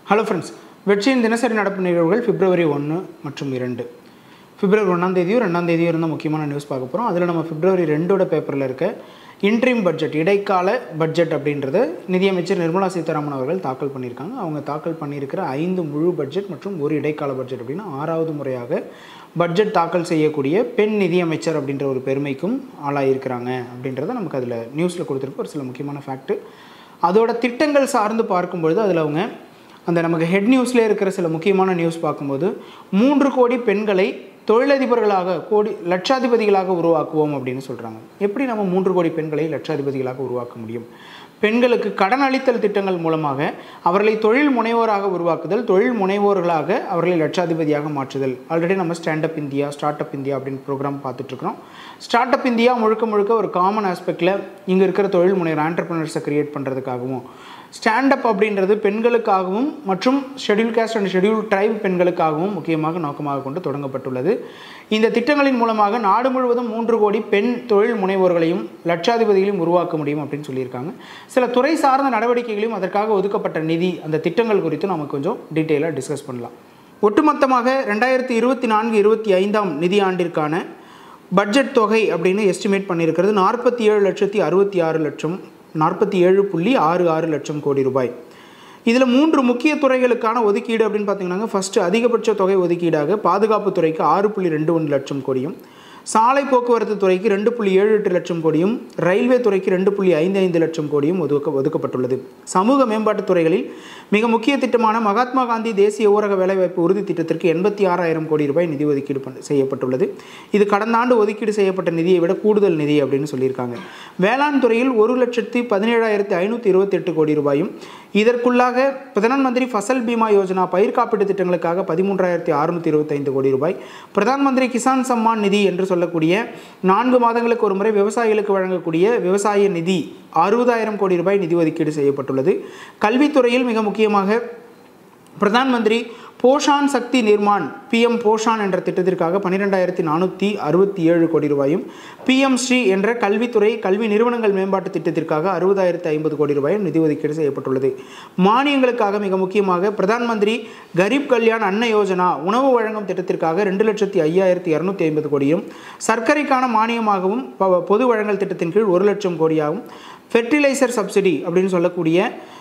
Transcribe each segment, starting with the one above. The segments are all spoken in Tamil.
ஹலோ ஃப்ரெண்ட்ஸ் வெற்றியின் தினசரி நடப்பு நிகழ்வுகள் பிப்ரவரி ஒன்று மற்றும் இரண்டு பிப்ரவரி ஒன்றாம் தேதியும் ரெண்டாம் தேதியும் இருந்த முக்கியமான நியூஸ் பார்க்க போகிறோம் அதில் நம்ம பிப்ரவரி ரெண்டோட பேப்பரில் இருக்க இன்ட்ரீம் பட்ஜெட் இடைக்கால பட்ஜெட் அப்படின்றத நிதியமைச்சர் நிர்மலா சீதாராமன் அவர்கள் தாக்கல் பண்ணியிருக்காங்க அவங்க தாக்கல் பண்ணியிருக்கிற ஐந்து முழு பட்ஜெட் மற்றும் ஒரு இடைக்கால பட்ஜெட் அப்படின்னு ஆறாவது முறையாக பட்ஜெட் தாக்கல் செய்யக்கூடிய பெண் நிதியமைச்சர் அப்படின்ற ஒரு பெருமைக்கும் ஆளாயிருக்கிறாங்க அப்படின்றத நமக்கு அதில் நியூஸில் கொடுத்துருக்க ஒரு சில முக்கியமான ஃபேக்ட்டு அதோட திட்டங்கள் சார்ந்து பார்க்கும்பொழுது அதில் அவங்க அந்த நமக்கு ஹெட் நியூஸ்லேயே இருக்கிற சில முக்கியமான நியூஸ் பார்க்கும்போது மூன்று கோடி பெண்களை தொழிலதிபர்களாக கோடி லட்சாதிபதிகளாக உருவாக்குவோம் அப்படின்னு சொல்கிறாங்க எப்படி நம்ம மூன்று கோடி பெண்களை லட்சாதிபதிகளாக உருவாக்க முடியும் பெண்களுக்கு கடன் அளித்தல் திட்டங்கள் மூலமாக அவர்களை தொழில் முனைவோராக உருவாக்குதல் தொழில் முனைவோர்களாக அவர்களை லட்சாதிபதியாக மாற்றுதல் ஆல்ரெடி நம்ம stand up India start up India அப்படின்னு ப்ரோக்ராம் பார்த்துட்ருக்கோம் ஸ்டார்ட் அப் இந்தியா முழுக்க முழுக்க ஒரு காமன் ஆஸ்பெக்டில் இங்கே இருக்கிற தொழில் முனைவர் ஆண்டர்பிரினர்ஸை கிரியேட் பண்ணுறதுக்காகவும் ஸ்டாண்ட் அப் அப்படின்றது பெண்களுக்காகவும் மற்றும் schedule caste and schedule tribe பெண்களுக்காகவும் முக்கியமாக நோக்கமாக கொண்டு தொடங்கப்பட்டுள்ளது இந்த திட்டங்களின் மூலமாக நாடு முழுவதும் மூன்று கோடி பெண் தொழில் முனைவோர்களையும் லட்சாதிபதிகளையும் உருவாக்க முடியும் அப்படின்னு சொல்லியிருக்காங்க சில துறை சார்ந்த நடவடிக்கைகளையும் அதற்காக ஒதுக்கப்பட்ட நிதி அந்த திட்டங்கள் குறித்து நம்ம கொஞ்சம் டீட்டெயிலாக டிஸ்கஸ் பண்ணலாம் ஒட்டுமொத்தமாக ரெண்டாயிரத்தி இருபத்தி நான்கு இருபத்தி ஐந்தாம் நிதியாண்டிற்கான பட்ஜெட் தொகை அப்படின்னு எஸ்டிமேட் பண்ணியிருக்கிறது நாற்பத்தி ஏழு லட்சத்தி அறுபத்தி ஆறு லட்சம் நாற்பத்தி ஏழு புள்ளி ஆறு ஆறு லட்சம் கோடி ரூபாய் இதில் மூன்று முக்கிய துறைகளுக்கான ஒதுக்கீடு அப்படின்னு பார்த்தீங்கன்னா ஃபஸ்ட்டு அதிகபட்ச தொகை ஒதுக்கீடாக பாதுகாப்பு துறைக்கு ஆறு புள்ளி ரெண்டு ஒன்று லட்சம் கோடியும் சாலை போக்குவரத்து துறைக்கு ரெண்டு புள்ளி ஏழு எட்டு லட்சம் கோடியும் ரயில்வே துறைக்கு ரெண்டு புள்ளி ஐந்து ஐந்து லட்சம் கோடியும் ஒதுக்க ஒதுக்கப்பட்டுள்ளது சமூக மேம்பாட்டுத் துறைகளில் மிக முக்கிய திட்டமான மகாத்மா காந்தி தேசிய ஊரக வேலைவாய்ப்பு உறுதி திட்டத்திற்கு எண்பத்தி ஆறாயிரம் கோடி ரூபாய் நிதி ஒதுக்கீடு பண்ண செய்யப்பட்டுள்ளது இது கடந்த ஆண்டு ஒதுக்கீடு செய்யப்பட்ட நிதியை விட கூடுதல் நிதி அப்படின்னு சொல்லியிருக்காங்க வேளாண் துறையில் ஒரு லட்சத்தி பதினேழாயிரத்தி ஐநூற்றி இருபத்தெட்டு கோடி ரூபாயும் இதற்குள்ளாக பிரதான் மந்திரி ஃபசல் பீமா யோஜனா பயிர் காப்பீட்டு திட்டங்களுக்காக பதிமூன்றாயிரத்தி அறுநூற்றி இருபத்தைந்து கோடி ரூபாய் பிரதான் மந்திரி கிசான் சம்மான் நிதி என்று சொல்லக்கூடிய நான்கு மாதங்களுக்கு ஒரு முறை விவசாயிகளுக்கு வழங்கக்கூடிய விவசாய நிதி அறுபதாயிரம் கோடி ரூபாய் நிதி ஒதுக்கீடு செய்யப்பட்டுள்ளது கல்வித்துறையில் மிக முக்கியமாக பிரதான் மந்திரி போஷான் சக்தி நிர்மான் பிஎம் போஷான் என்ற திட்டத்திற்காக பன்னிரெண்டாயிரத்தி நானூற்றி அறுபத்தி ஏழு கோடி ரூபாயும் பிஎம் ஸ்ரீ என்ற கல்வித்துறை கல்வி நிறுவனங்கள் மேம்பாட்டு திட்டத்திற்காக அறுபதாயிரத்தி ஐம்பது கோடி ரூபாயும் நிதி ஒதுக்கீடு செய்யப்பட்டுள்ளது மானியங்களுக்காக மிக முக்கியமாக பிரதான் மந்திரி கரீப் கல்யாண் அன்ன யோஜனா உணவு வழங்கும் திட்டத்திற்காக ரெண்டு லட்சத்தி ஐயாயிரத்தி இரநூத்தி ஐம்பது கோடியும் சர்க்கரைக்கான மானியமாகவும் ப- பொது வழங்கல் திட்டத்தின் கீழ் ஒரு லட்சம் கோடியாகவும் ஃபெர்டிலைசர் சப்சிடி அப்படின்னு சொல்லக்கூடிய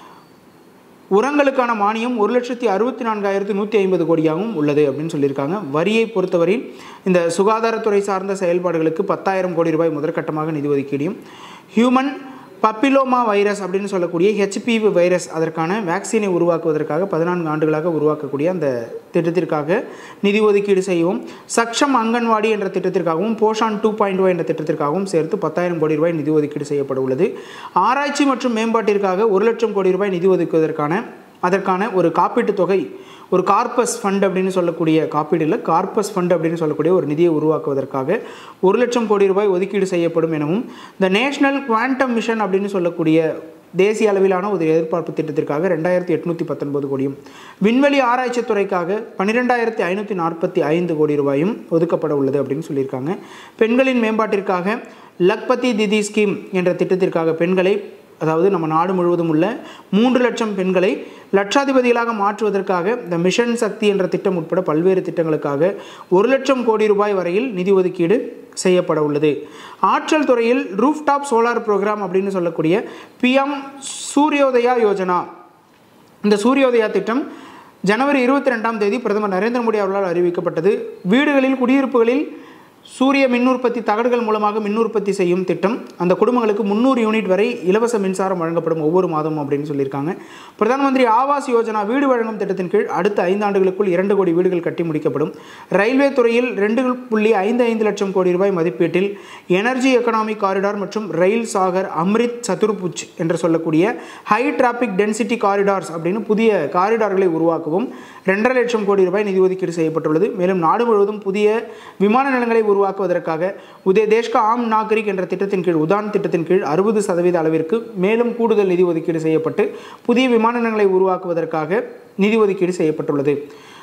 உரங்களுக்கான மானியம் ஒரு லட்சத்தி அறுபத்தி நான்காயிரத்தி நூற்றி ஐம்பது கோடியாகவும் உள்ளது அப்படின்னு சொல்லியிருக்காங்க வரியை பொறுத்தவரையில் இந்த சுகாதாரத்துறை சார்ந்த செயல்பாடுகளுக்கு பத்தாயிரம் கோடி ரூபாய் முதற்கட்டமாக நிதி ஒதுக்கீடையும் ஹியூமன் பப்பிலோமா வைரஸ் அப்படின்னு சொல்லக்கூடிய ஹெச்பிவி வைரஸ் அதற்கான வேக்சினை உருவாக்குவதற்காக பதினான்கு ஆண்டுகளாக உருவாக்கக்கூடிய அந்த திட்டத்திற்காக நிதி ஒதுக்கீடு செய்யவும் சக்ஷம் அங்கன்வாடி என்ற திட்டத்திற்காகவும் போஷான் டூ பாயிண்ட் என்ற திட்டத்திற்காகவும் சேர்த்து பத்தாயிரம் கோடி ரூபாய் நிதி ஒதுக்கீடு செய்யப்பட உள்ளது ஆராய்ச்சி மற்றும் மேம்பாட்டிற்காக ஒரு லட்சம் கோடி ரூபாய் நிதி ஒதுக்குவதற்கான அதற்கான ஒரு காப்பீட்டுத் தொகை ஒரு கார்பஸ் ஃபண்ட் அப்படின்னு சொல்லக்கூடிய காப்பீடு இல்லை கார்பஸ் ஃபண்ட் அப்படின்னு சொல்லக்கூடிய ஒரு நிதியை உருவாக்குவதற்காக ஒரு லட்சம் கோடி ரூபாய் ஒதுக்கீடு செய்யப்படும் எனவும் இந்த நேஷனல் குவாண்டம் மிஷன் அப்படின்னு சொல்லக்கூடிய தேசிய அளவிலான ஒரு எதிர்பார்ப்பு திட்டத்திற்காக ரெண்டாயிரத்தி எட்நூற்றி பத்தொன்பது கோடியும் விண்வெளி ஆராய்ச்சித் துறைக்காக பன்னிரெண்டாயிரத்தி ஐநூற்றி நாற்பத்தி ஐந்து கோடி ரூபாயும் ஒதுக்கப்பட உள்ளது அப்படின்னு சொல்லியிருக்காங்க பெண்களின் மேம்பாட்டிற்காக லக்பதி திதி ஸ்கீம் என்ற திட்டத்திற்காக பெண்களை அதாவது நம்ம நாடு முழுவதும் உள்ள மூன்று லட்சம் பெண்களை லட்சாதிபதிகளாக மாற்றுவதற்காக இந்த மிஷன் சக்தி என்ற திட்டம் உட்பட பல்வேறு திட்டங்களுக்காக ஒரு லட்சம் கோடி ரூபாய் வரையில் நிதி ஒதுக்கீடு செய்யப்பட உள்ளது ஆற்றல் துறையில் ரூஃப்டாப் சோலார் ப்ரோக்ராம் அப்படின்னு சொல்லக்கூடிய பிஎம் சூரியோதயா யோஜனா இந்த சூரியோதயா திட்டம் ஜனவரி இருபத்தி ரெண்டாம் தேதி பிரதமர் நரேந்திர மோடி அவர்களால் அறிவிக்கப்பட்டது வீடுகளில் குடியிருப்புகளில் சூரிய மின் உற்பத்தி தகடுகள் மூலமாக மின் உற்பத்தி செய்யும் திட்டம் அந்த குடும்பங்களுக்கு முந்நூறு யூனிட் வரை இலவச மின்சாரம் வழங்கப்படும் ஒவ்வொரு மாதமும் அப்படின்னு சொல்லியிருக்காங்க பிரதான் மந்திரி ஆவாஸ் யோஜனா வீடு வழங்கும் திட்டத்தின் கீழ் அடுத்த ஐந்தாண்டுகளுக்குள் இரண்டு கோடி வீடுகள் கட்டி முடிக்கப்படும் ரயில்வே துறையில் ரெண்டு புள்ளி ஐந்து ஐந்து லட்சம் கோடி ரூபாய் மதிப்பீட்டில் எனர்ஜி எக்கனாமிக் காரிடார் மற்றும் ரயில் சாகர் அம்ரித் சதுர்புஜ் என்று சொல்லக்கூடிய ஹை டிராபிக் டென்சிட்டி காரிடார்ஸ் அப்படின்னு புதிய காரிடார்களை உருவாக்கவும் ரெண்டரை லட்சம் கோடி ரூபாய் நிதி ஒதுக்கீடு செய்யப்பட்டுள்ளது மேலும் நாடு முழுவதும் புதிய விமான நிலையங்களை உருவாக்குவதற்காக உதய தேஷ்கா ஆம் நாகரிக் என்ற திட்டத்தின் கீழ் உதான் திட்டத்தின் கீழ் அறுபது சதவீத அளவிற்கு மேலும் கூடுதல் நிதி ஒதுக்கீடு செய்யப்பட்டு புதிய விமான நிலையங்களை உருவாக்குவதற்காக நிதி ஒதுக்கீடு செய்யப்பட்டுள்ளது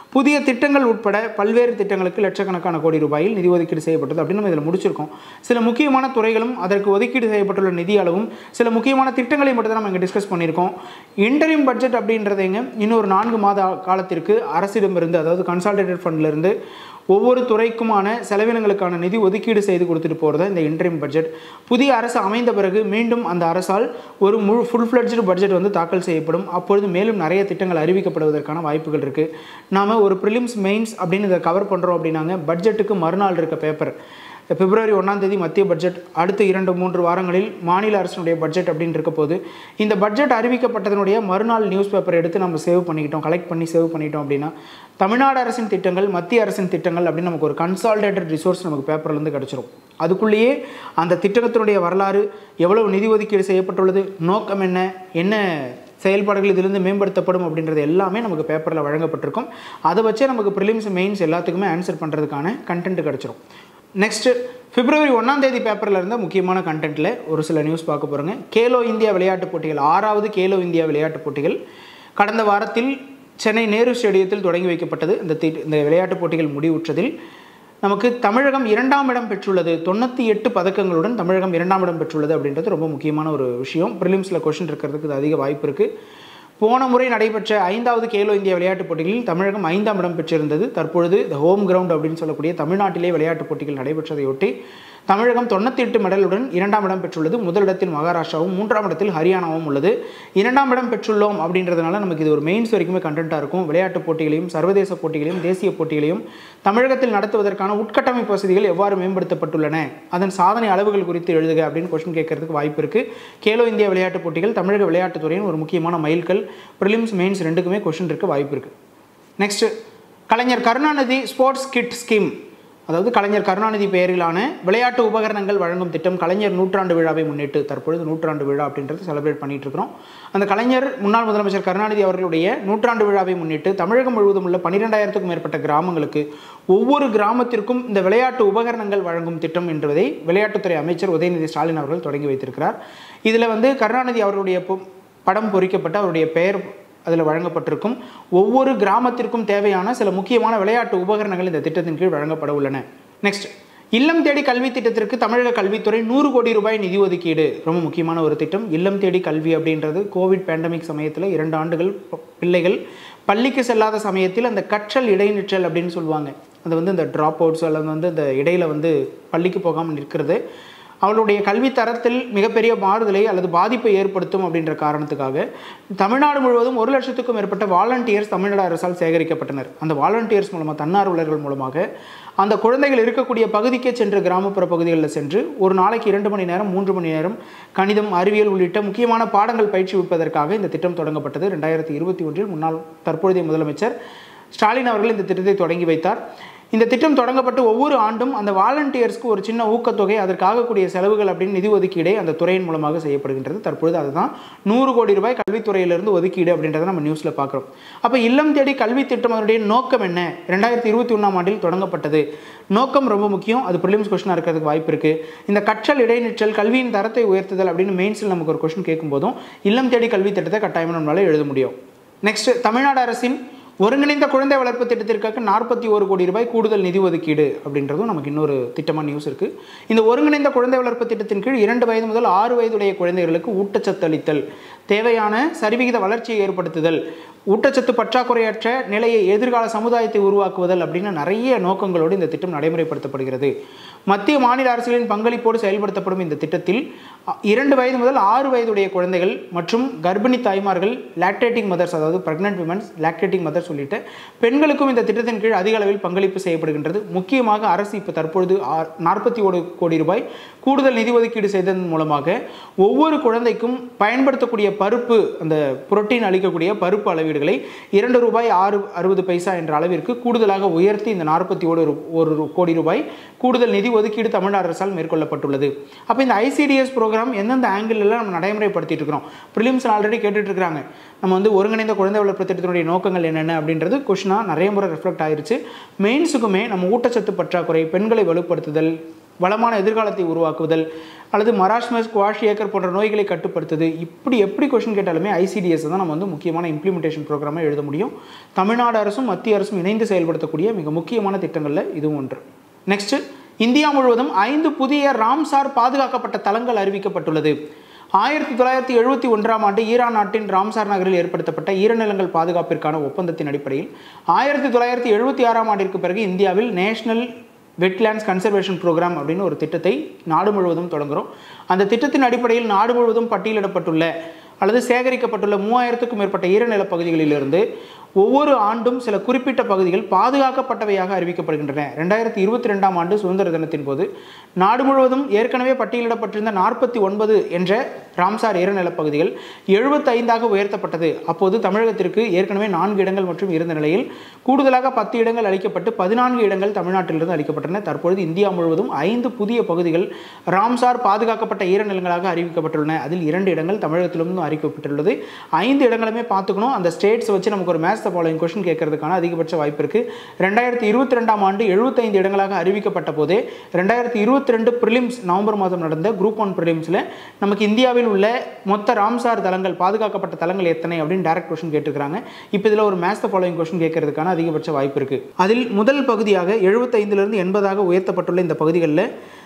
புதிய திட்டங்கள் உட்பட பல்வேறு திட்டங்களுக்கு லட்சக்கணக்கான கோடி ரூபாயில் நிதி ஒதுக்கீடு செய்யப்பட்டது அப்படின்னு நம்ம இதில் முடிச்சிருக்கோம் சில முக்கியமான துறைகளும் அதற்கு ஒதுக்கீடு செய்யப்பட்டுள்ள நிதி அளவும் சில முக்கியமான திட்டங்களை மட்டும் தான் நம்ம இங்கே டிஸ்கஸ் பண்ணியிருக்கோம் இன்டரிம் பட்ஜெட் அப்படின்றதைங்க இன்னொரு நான்கு மாத காலத்திற்கு அரசிடமிருந்து அதாவது கன்சால்டேட்டட் ஃபண்ட்லேருந்து ஒவ்வொரு துறைக்குமான செலவினங்களுக்கான நிதி ஒதுக்கீடு செய்து கொடுத்துட்டு போகிறது இந்த இன்டரிம் பட்ஜெட் புதிய அரசு அமைந்த பிறகு மீண்டும் அந்த அரசால் ஒரு முழு ஃபுல் ஃப்ளட்ஜ்டு பட்ஜெட் வந்து தாக்கல் செய்யப்படும் அப்பொழுது மேலும் நிறைய திட்டங்கள் அறிவிக்கப்படுவதற்கான வாய்ப்புகள் இருக்குது நாம் ஒரு ப்ரிலிம்ஸ் மெயின்ஸ் அப்படின்னு இதை கவர் பண்ணுறோம் அப்படின்னாங்க பட்ஜெட்டுக்கு மறுநாள் இருக்க பேப்பர் பிப்ரவரி ஒன்றாம் தேதி மத்திய பட்ஜெட் அடுத்த இரண்டு மூன்று வாரங்களில் மாநில அரசினுடைய பட்ஜெட் அப்படின்னு இருக்க போது இந்த பட்ஜெட் அறிவிக்கப்பட்டதனுடைய மறுநாள் நியூஸ் பேப்பர் எடுத்து நம்ம சேவ் பண்ணிக்கிட்டோம் கலெக்ட் பண்ணி சேவ் பண்ணிட்டோம் அப்படின்னா தமிழ்நாடு அரசின் திட்டங்கள் மத்திய அரசின் திட்டங்கள் அப்படின்னு நமக்கு ஒரு கன்சால்டேட்டட் ரிசோர்ஸ் நமக்கு பேப்பர்லேருந்து கிடச்சிரும் அதுக்குள்ளேயே அந்த திட்டத்தினுடைய வரலாறு எவ்வளவு நிதி ஒதுக்கீடு செய்யப்பட்டுள்ளது நோக்கம் என்ன என்ன செயல்பாடுகள் இதிலிருந்து மேம்படுத்தப்படும் அப்படின்றது எல்லாமே நமக்கு பேப்பரில் வழங்கப்பட்டிருக்கும் அதை வச்சே நமக்கு ப்ரிலிம்ஸ் மெயின்ஸ் எல்லாத்துக்குமே ஆன்சர் பண்ணுறதுக்கான கண்டென்ட் கிடச்சிரும் நெக்ஸ்ட்டு பிப்ரவரி ஒன்றாம் தேதி பேப்பரில் இருந்த முக்கியமான கண்டென்ட்டில் ஒரு சில நியூஸ் பார்க்க போகிறோங்க கேலோ இந்தியா விளையாட்டுப் போட்டிகள் ஆறாவது கேலோ இந்தியா விளையாட்டுப் போட்டிகள் கடந்த வாரத்தில் சென்னை நேரு ஸ்டேடியத்தில் தொடங்கி வைக்கப்பட்டது இந்த தி இந்த விளையாட்டுப் போட்டிகள் முடிவுற்றதில் நமக்கு தமிழகம் இரண்டாம் இடம் பெற்றுள்ளது தொண்ணூற்றி எட்டு பதக்கங்களுடன் தமிழகம் இரண்டாம் இடம் பெற்றுள்ளது அப்படின்றது ரொம்ப முக்கியமான ஒரு விஷயம் ப்ரிலிம்ஸில் கொஷின் இருக்கிறதுக்கு இது அதிக வாய்ப்பு இருக்குது போன முறை நடைபெற்ற ஐந்தாவது கேலோ இந்தியா விளையாட்டுப் போட்டிகளில் தமிழகம் ஐந்தாம் இடம் பெற்றிருந்தது தற்பொழுது த ஹோம் கிரவுண்ட் அப்படின்னு சொல்லக்கூடிய தமிழ்நாட்டிலே விளையாட்டுப் போட்டிகள் நடைபெற்றதையொட்டி தமிழகம் தொண்ணூற்றி எட்டு மெடலுடன் இரண்டாம் இடம் பெற்றுள்ளது முதலிடத்தில் மகாராஷ்டிராவும் மூன்றாம் இடத்தில் ஹரியானாவும் உள்ளது இரண்டாம் இடம் பெற்றுள்ளோம் அப்படின்றதுனால நமக்கு இது ஒரு மெயின்ஸ் வரைக்குமே கண்டென்ட்டாக இருக்கும் விளையாட்டுப் போட்டிகளையும் சர்வதேச போட்டிகளையும் தேசிய போட்டிகளையும் தமிழகத்தில் நடத்துவதற்கான உட்கட்டமைப்பு வசதிகள் எவ்வாறு மேம்படுத்தப்பட்டுள்ளன அதன் சாதனை அளவுகள் குறித்து எழுதுக அப்படின்னு கொஸ்டின் கேட்கறதுக்கு வாய்ப்பு இருக்குது கேலோ இந்தியா விளையாட்டுப் போட்டிகள் தமிழக விளையாட்டுத்துறையின் ஒரு முக்கியமான மைல்கல் ப்ரிலிம்ஸ் மெயின்ஸ் ரெண்டுக்குமே கொஸ்டின் இருக்க வாய்ப்பு இருக்குது next Kalaignar Karunanidhi sports kit scheme அதாவது கலைஞர் கருணாநிதி பெயரிலான விளையாட்டு உபகரணங்கள் வழங்கும் திட்டம் கலைஞர் நூற்றாண்டு விழாவை முன்னிட்டு தற்பொழுது நூற்றாண்டு விழா அப்படின்றது செலிப்ரேட் பண்ணிட்டு இருக்கிறோம் அந்த கலைஞர் முன்னாள் முதலமைச்சர் கருணாநிதி அவர்களுடைய நூற்றாண்டு விழாவை முன்னிட்டு தமிழகம் முழுவதும் உள்ள பன்னிரெண்டாயிரத்துக்கும் மேற்பட்ட கிராமங்களுக்கு ஒவ்வொரு கிராமத்திற்கும் இந்த விளையாட்டு உபகரணங்கள் வழங்கும் திட்டம் என்பதை விளையாட்டுத்துறை அமைச்சர் உதயநிதி ஸ்டாலின் அவர்கள் தொடங்கி வைத்திருக்கிறார் இதில் வந்து கருணாநிதி அவர்களுடைய பொ- படம் பொறிக்கப்பட்டு அவருடைய பெயர் அதில் வழங்கப்பட்டிருக்கும் ஒவ்வொரு கிராமத்திற்கும் தேவையான சில முக்கியமான விளையாட்டு உபகரணங்கள் இந்த திட்டத்தின் கீழ் வழங்கப்பட உள்ளன நெக்ஸ்ட் இல்லம் தேடி கல்வி திட்டத்திற்கு தமிழக கல்வித்துறை நூறு கோடி ரூபாய் நிதி ஒதுக்கீடு ரொம்ப முக்கியமான ஒரு திட்டம் இல்லம் தேடி கல்வி அப்படின்றது கோவிட் பேண்டமிக் சமயத்தில் இரண்டு ஆண்டுகள் ப- பிள்ளைகள் பள்ளிக்கு செல்லாத சமயத்தில் அந்த கற்றல் இடைநிற்றல் அப்படின்னு சொல்லுவாங்க அது வந்து இந்த ட்ராப் அவுட்ஸ் அல்லது வந்து இந்த இடையில வந்து பள்ளிக்கு போகாமல் நிற்கிறது அவளுடைய கல்வி தரத்தில் மிகப்பெரிய மாறுதலை அல்லது பாதிப்பை ஏற்படுத்தும் அப்படின்ற காரணத்துக்காக தமிழ்நாடு முழுவதும் ஒரு லட்சத்துக்கும் மேற்பட்ட வாலண்டியர்ஸ் தமிழ்நாடு அரசால் சேகரிக்கப்பட்டனர் அந்த வாலண்டியர்ஸ் மூலமாக தன்னார்வலர்கள் மூலமாக அந்த குழந்தைகள் இருக்கக்கூடிய பகுதிக்கே சென்று கிராமப்புற பகுதிகளில் சென்று ஒரு நாளைக்கு இரண்டு மணி நேரம் மூன்று மணி நேரம் கணிதம் அறிவியல் உள்ளிட்ட முக்கியமான பாடங்கள் பயிற்சி விற்பதற்காக இந்த திட்டம் தொடங்கப்பட்டது ரெண்டாயிரத்தி இருபத்தி ஒன்றில் முன்னாள் தற்பொழுதைய முதலமைச்சர் ஸ்டாலின் அவர்கள் இந்த திட்டத்தை தொடங்கி வைத்தார் இந்த திட்டம் தொடங்கப்பட்டு ஒவ்வொரு ஆண்டும் அந்த வாலண்டியர்ஸ்க்கு ஒரு சின்ன ஊக்கத்தொகை அதற்காகக்கூடிய செலவுகள் அப்படின்னு நிதி ஒதுக்கீடே அந்த துறையின் மூலமாக செய்யப்படுகின்றது தற்பொழுது அதுதான் நூறு கோடி ரூபாய் கல்வித்துறையிலிருந்து ஒதுக்கீடு அப்படின்றத நம்ம நியூஸில் பார்க்குறோம் அப்போ இல்லம் தேடி கல்வி திட்டம் அதனுடைய நோக்கம் என்ன ரெண்டாயிரத்தி இருபத்தி ஒன்றாம் ஆண்டில் தொடங்கப்பட்டது நோக்கம் ரொம்ப முக்கியம் அது ப்ரிலிம்ஸ் கொஸ்டினாக இருக்கிறதுக்கு வாய்ப்பு இருக்குது இந்த கற்றல் இடைநிற்றல் கல்வியின் தரத்தை உயர்த்துதல் அப்படின்னு மெயின்ஸில் நமக்கு ஒரு கொஸ்டின் கேட்கும்போதும் இல்லம் தேடி கல்வி திட்டத்தை கட்டாயம் நம்மளால எழுத முடியும் நெக்ஸ்ட் தமிழ்நாடு அரசின் ஒருங்கிணைந்த குழந்தை வளர்ப்பு திட்டத்திற்காக நாற்பத்தி ஒரு கோடி ரூபாய் கூடுதல் நிதி ஒதுக்கீடு அப்படின்றதும் நமக்கு இன்னொரு திட்டமான நியூஸ் இருக்குது இந்த ஒருங்கிணைந்த குழந்தை வளர்ப்பு திட்டத்தின் கீழ் இரண்டு வயது முதல் ஆறு வயதுடைய குழந்தைகளுக்கு ஊட்டச்சத்து அளித்தல் தேவையான சரிவிகித வளர்ச்சியை ஏற்படுத்துதல் ஊட்டச்சத்து பற்றாக்குறையற்ற நிலையை எதிர்கால சமுதாயத்தை உருவாக்குவதல் அப்படின்னு நிறைய நோக்கங்களோடு இந்த திட்டம் நடைமுறைப்படுத்தப்படுகிறது மத்திய மாநில அரசுகளின் பங்களிப்போடு செயல்படுத்தப்படும் இந்த திட்டத்தில் அ, இரண்டு வயது முதல் ஆறு வயதுடைய குழந்தைகள் மற்றும் கர்ப்பிணி தாய்மார்கள் லாக்டேட்டிங் மதர்ஸ் அதாவது பிரெக்னன்ட் விமன்ஸ் லாக்டேட்டிங் மதர்ஸ் உள்ளிட்ட பெண்களுக்கும் இந்த திட்டத்தின் கீழ் அதிக அளவில் பங்களிப்பு செய்யப்படுகின்றது முக்கியமாக அரசு இப்போ தற்பொழுது நாற்பத்தி ஒரு கோடி ரூபாய் கூடுதல் நிதி ஒதுக்கீடு செய்ததன் மூலமாக ஒவ்வொரு குழந்தைக்கும் பயன்படுத்தக்கூடிய பருப்பு அந்த புரோட்டீன் அளிக்கக்கூடிய பருப்பு அளவீடுகளை இரண்டு ரூபாய் ஆறு அறுபது பைசா என்ற அளவிற்கு கூடுதலாக உயர்த்தி இந்த நாற்பத்தி ஒரு ஒரு ரூ- கோடி ரூபாய் கூடுதல் நிதி ஒதுக்கீடு தமிழ்நாடு அரசால் மேற்கொள்ளப்பட்டுள்ளது அப்போ இந்த ஐசிடிஎஸ் ப்ரோக்ராம் எந்தெந்த ஆங்கிள் எல்லாம் நம்ம நடைமுறைப்படுத்திட்டு இருக்கிறோம் ப்ரிலிம்ஸ் ஆல்ரெடி கேட்டுட்டு இருக்காங்க நம்ம வந்து ஒருங்கிணைந்த குழந்தை வளர்ப்பு திட்டத்தினுடைய நோக்கங்கள் என்னென்ன அப்படின்றது கொஷினாக நிறைய முறை ரிஃப்ளெக்ட் ஆயிருச்சு மெயின்ஸுக்குமே நம்ம ஊட்டச்சத்து பற்றாக்குறை பெண்களை வலுப்படுத்துதல் வளமான எதிர்காலத்தை உருவாக்குதல் அல்லது மராஷ்மஸ் குவாஷ் ஏக்கர் போன்ற நோய்களை கட்டுப்படுத்துது இப்படி எப்படி கொஷின் கேட்டாலுமே ஐசிடிஎஸ் தான் நம்ம வந்து முக்கியமான இம்ப்ளிமெண்டேஷன் ப்ரோக்ராமை எழுத முடியும் தமிழ்நாடு அரசும் மத்திய அரசும் இணைந்து செயல்படுத்தக்கூடிய மிக முக்கியமான திட்டங்களில் இதுவும் ஒன்று நெக்ஸ்ட் இந்தியா முழுவதும் ஐந்து புதிய ராம்சார் பாதுகாக்கப்பட்ட தளங்கள் அறிவிக்கப்பட்டுள்ளது ஆயிரத்தி தொள்ளாயிரத்தி எழுபத்தி ஒன்றாம் ஆண்டு ஈரான் நாட்டின் ராம்சார் நகரில் ஏற்படுத்தப்பட்ட ஈரநிலங்கள் பாதுகாப்பிற்கான ஒப்பந்தத்தின் அடிப்படையில் ஆயிரத்தி தொள்ளாயிரத்தி எழுபத்தி ஆறாம் ஆண்டிற்கு பிறகு இந்தியாவில் நேஷனல் வெட்லேண்ட்ஸ் கன்சர்வேஷன் ப்ரோக்ராம் அப்படின்னு ஒரு திட்டத்தை நாடு முழுவதும் தொடங்குகிறோம் அந்த திட்டத்தின் அடிப்படையில் நாடு முழுவதும் பட்டியலிடப்பட்டுள்ள அல்லது சேகரிக்கப்பட்டுள்ள மூவாயிரத்துக்கும் மேற்பட்ட ஈரநில பகுதிகளிலிருந்து ஒவ்வொரு ஆண்டும் சில குறிப்பிட்ட பகுதிகள் பாதுகாக்கப்பட்டவையாக அறிவிக்கப்படுகின்றன ரெண்டாயிரத்தி இருபத்தி ரெண்டாம் ஆண்டு சுதந்திர தினத்தின் போது நாடு முழுவதும் ஏற்கனவே பட்டியலிடப்பட்டிருந்த நாற்பத்தி ஒன்பது என்ற ராம்சார் ஈரநில பகுதிகள் எழுபத்தைந்தாக உயர்த்தப்பட்டது அப்போது தமிழகத்திற்கு ஏற்கனவே நான்கு இடங்கள் மற்றும் இருந்த நிலையில் கூடுதலாக பத்து இடங்கள் அளிக்கப்பட்டு பதினான்கு இடங்கள் தமிழ்நாட்டிலிருந்து அளிக்கப்பட்டன தற்பொழுது இந்தியா முழுவதும் ஐந்து புதிய பகுதிகள் ராம்சார் பாதுகாக்கப்பட்ட ஈரநிலங்களாக அறிவிக்கப்பட்டுள்ளன அதில் இரண்டு இடங்கள் தமிழகத்திலிருந்து அறிவிக்கப்பட்டுள்ளது ஐந்து இடங்களுமே பார்த்துக்கணும் அந்த ஸ்டேட்ஸ் வச்சு நமக்கு ஒரு மேட்ச் த ஃபாலோயிங் கொஷின் கேட்கறதுக்கான அதிகபட்ச வாய்ப்பு இருக்குது ரெண்டாயிரத்தி இருபத்தி ரெண்டாம் ஆண்டு எழுபத்தைந்து இடங்களாக அறிவிக்கப்பட்ட போதே ரெண்டாயிரத்தி இருபத்தி ரெண்டு ப்ரிலிம்ஸ் நவம்பர் மாதம் நடந்த குரூப் ஒன் ப்ரிலிம்ஸில் நமக்கு இந்தியாவில் உள்ள மொத்த ராம்சார் தலங்கள் பாதுகாக்கப்பட்ட தலங்கள் எத்தனை அப்படின்னு டேரக்ட் கொஷின் கேட்டிருக்காங்க இப்போ இதில் ஒரு மேட்ச் த ஃபாலோயிங் கொஷின் கேட்கறதுக்கான அதிகபட்ச வாய்ப்பு இருக்குது அதில் முதல் பகுதியாக எழுபத்தைந்திலிருந்து எண்பதாக உயர்த்தப்பட்டுள்ள இந்த பகுதிகளில்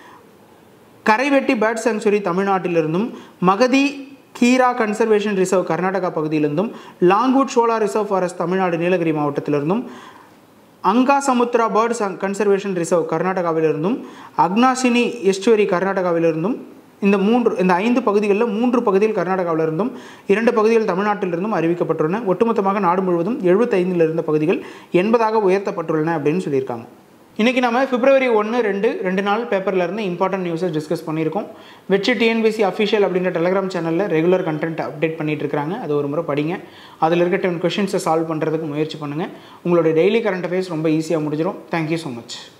கரைவெட்டி பேர்ட் சாங்சுரி தமிழ்நாட்டிலிருந்தும் மகதி கீரா கன்சர்வேஷன் ரிசர்வ் கர்நாடகா பகுதியிலிருந்தும் Longwood shola reserve forest Tamil Nadu Nilgiri மாவட்டத்திலிருந்தும் Ankasamudra bird conservation reserve கர்நாடகாவிலிருந்தும் அக்னாசினி எஸ்டுவரி கர்நாடகாவிலிருந்தும் இந்த மூன்று இந்த ஐந்து பகுதிகளில் மூன்று பகுதியில் கர்நாடகாவிலிருந்தும் இரண்டு பகுதிகள் தமிழ்நாட்டிலிருந்தும் அறிவிக்கப்பட்டுள்ளன ஒட்டுமொத்தமாக நாடு முழுவதும் எழுபத்தைந்தில் இருந்த பகுதிகள் எண்பதாக உயர்த்தப்பட்டுள்ளன அப்படின்னு சொல்லியிருக்காங்க இன்றைக்கி நம்ம பிப்ரவரி ஒன்று ரெண்டு ரெண்டு நாள் பேப்பரில் இருந்து இம்பார்ட்டன்ட் நியூஸஸ் டிஸ்கஸ் பண்ணியிருக்கோம் வெற்றி டிஎன்பிசி அஃபிஷியல் அப்படின்ற டெலிகிராம் சேனலில் ரெகுலர் கண்டென்ட் அப்டேட் பண்ணிட்டு இருக்காங்க அது ஒரு முறை படிங்க அதில் இருக்க டென் கொஷின்ஸை சால்வ் பண்ணுறதுக்கு முயற்சி பண்ணுங்கள் உங்களுடைய டெய்லி கரண்ட் அஃபேர்ஸ் ரொம்ப ஈஸியாக முடிஞ்சிடும் தேங்க்யூ ஸோ மச்